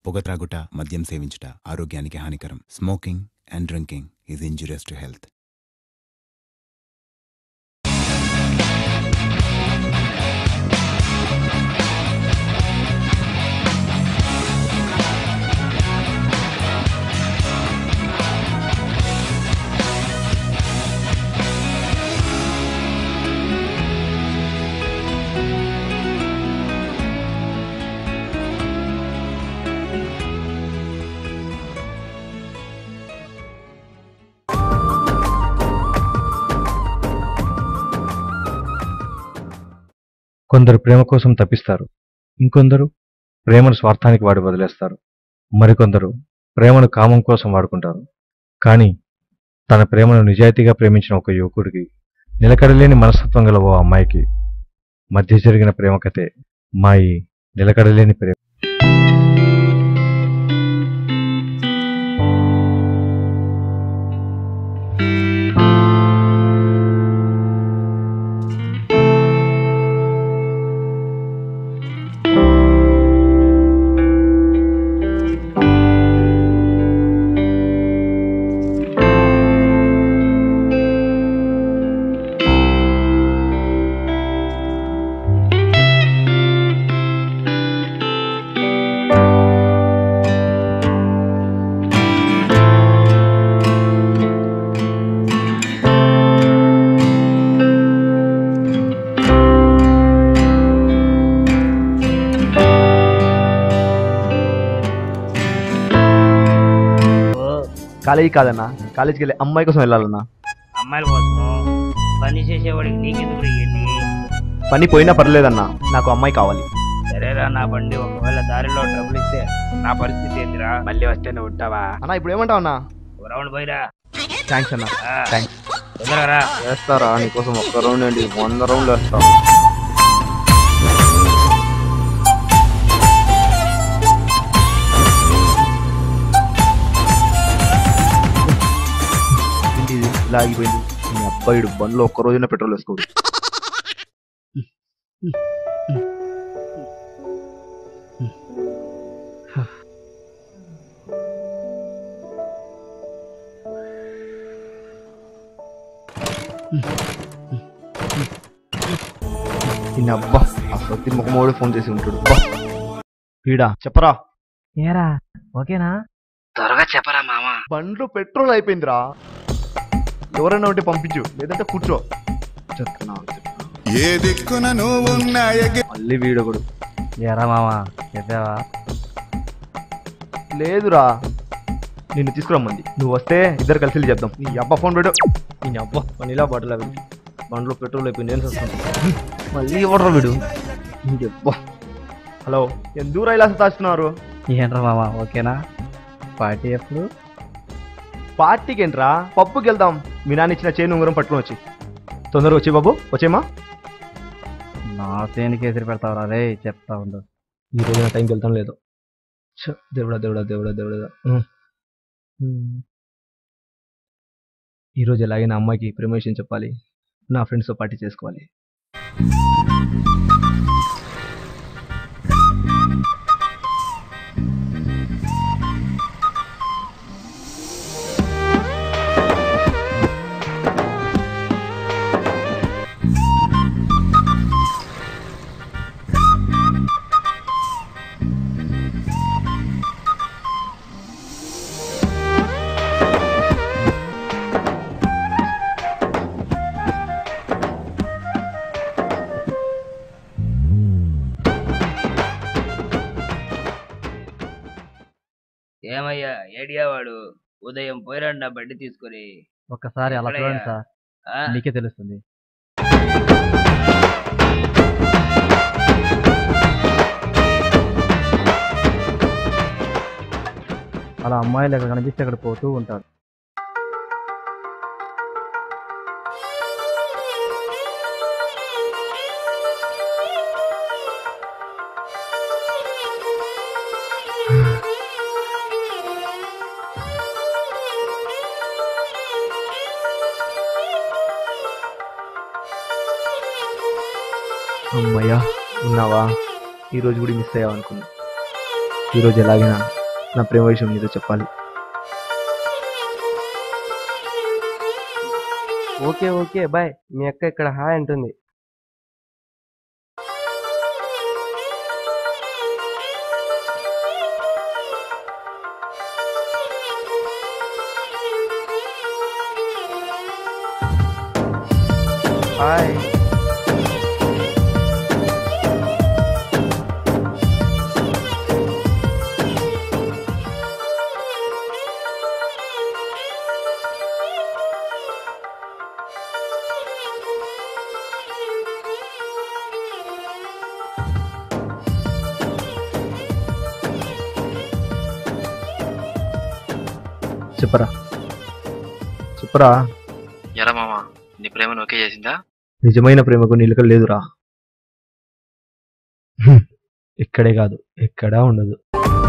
పొగ త్రాగుట మద్యం సేవించుట ఆరోగ్యానికి హానికరం smoking and drinking is injurious to health కొందరు ప్రేమ కోసం తప్పిస్తారు ఇంకొందరు ప్రేమను స్వార్థానికి వాడి వదిలేస్తారు మరికొందరు ప్రేమను కామం కోసం వాడుకుంటారు కానీ తన ప్రేమను నిజాయితీగా ప్రేమించిన ఒక యువకుడికి నిలకడలేని మనస్తత్వం గల ఓ అమ్మాయికి మధ్య జరిగిన ప్రేమ కథే మా ఈ నిలకడలేని ప్రేమ కాలేజీ కాదన్నా కాలేజీకి వెళ్ళి అమ్మాయి కోసం వెళ్ళాలన్నా అమ్మాయిల కోసం పని చేసేవాడికి నీకెందుకు ఇవన్నీ పని పోయినా పర్లేదన్నా నాకు అమ్మాయి కావాలి సరేరా నా బండి ఒకవేళ దారిలో ట్రబుల్ ఇస్తే నా పరిస్థితి ఏందిరా మళ్ళీ వస్తేనే ఉంటావా అన్నా ఇప్పుడు ఏమంటావు అన్నా ఓ రౌండ్ పోయిరా థ్యాంక్స్ అన్నా ఆ, థ్యాంక్స్ తొందరగా రా వేస్తారా నీకోసం ఒక్క రౌండ్ ఏంటి వంద రౌండ్లు వేస్తా ఏంటి ఇది ఇలా ఆగిపోయింది మీ అబ్బాయిడు బండ్లో ఒక్క రోజున పెట్రోల్ వేసుకోడు ఈయన అబ్బా ఆ ప్రతి ముఖమోడు ఫోన్ చేసి ఉంటాడు అబ్బా. వీడా చెప్పరా ఏరా ఓకేనా త్వరగా చెప్పరా మామ బండ్లో పెట్రోల్ అయిపోయిందిరా ఎవరైనా ఉంటే పంపించు లేదంటే కూర్చో చెప్తున్నా చెప్తున్నా. ఏ దిక్కున నువ్వున్నాయగి మళ్ళీ వీడొకడు ఏరా మామా చెప్పావా లేదురా నిన్ను తీసుకురమ్మంది నువ్వు వస్తే ఇద్దరు కలిసి వెళ్ళి చెప్దాం నీ అబ్బా ఫోన్ పెట్టు నీ అబ్బా పనిలా బాటలు అవి బండ్లో పెట్రోల్ అయిపోయింది నేను వస్తాను మళ్ళీ ఎవడరా వీడు నీ అబ్బా హలో ఎందుకు ఇలా సతాస్తున్నారు ఏంట్రా మామా ఓకేనా పార్టీ ఎప్పుడు పార్టీకి ఏంట్రా పప్పుకి వెళ్దాం మీ నాన్న ఇచ్చిన చేను ఉంగరం పట్టుకుని వచ్చి తొందరగా వచ్చి బాబు వచ్చేమా నా చేను కేసరి పెడతావురా రే చెప్తా ఉండు ఈ రోజు నా టైంకి వెళ్తాం లేదు ఛ, దేవుడా దేవుడా దేవుడా దేవుడా ఉమ్. ఉమ్. ఈ రోజు ఎలాగైనా అమ్మాయికి ప్రమోషన్ చెప్పాలి నా ఫ్రెండ్స్తో పార్టీ చేసుకోవాలి ఏమయ్యా ఏడియా వాడు ఉదయం పోయిరాడు నా బండి తీసుకొని ఒక్కసారి అలా ఎక్కడయ్యా? చూడండి సార్ ఆ, నీకే తెలుస్తుంది అలా అమ్మాయిలు ఎక్కడ కనిపిస్తే అక్కడ పోతూ ఉంటారు అమ్మయ్యా ఉన్నావా ఈ రోజు కూడా మిస్ అయ్యావు అనుకున్నా ఈరోజు ఎలాగైనా నా ప్రేమ విషయం నీతో చెప్పాలి ఓకే ఓకే బాయ్ మీ అక్క ఇక్కడ హాయ్ అంటుంది హాయ్ చెప్పరా చెప్పరా ఎరా మామ నీ ప్రేమను ఓకే చేసిందా నిజమైన ప్రేమకు నిలకడ లేదురా హ్మ్. ఇక్కడే కాదు ఎక్కడా ఉండదు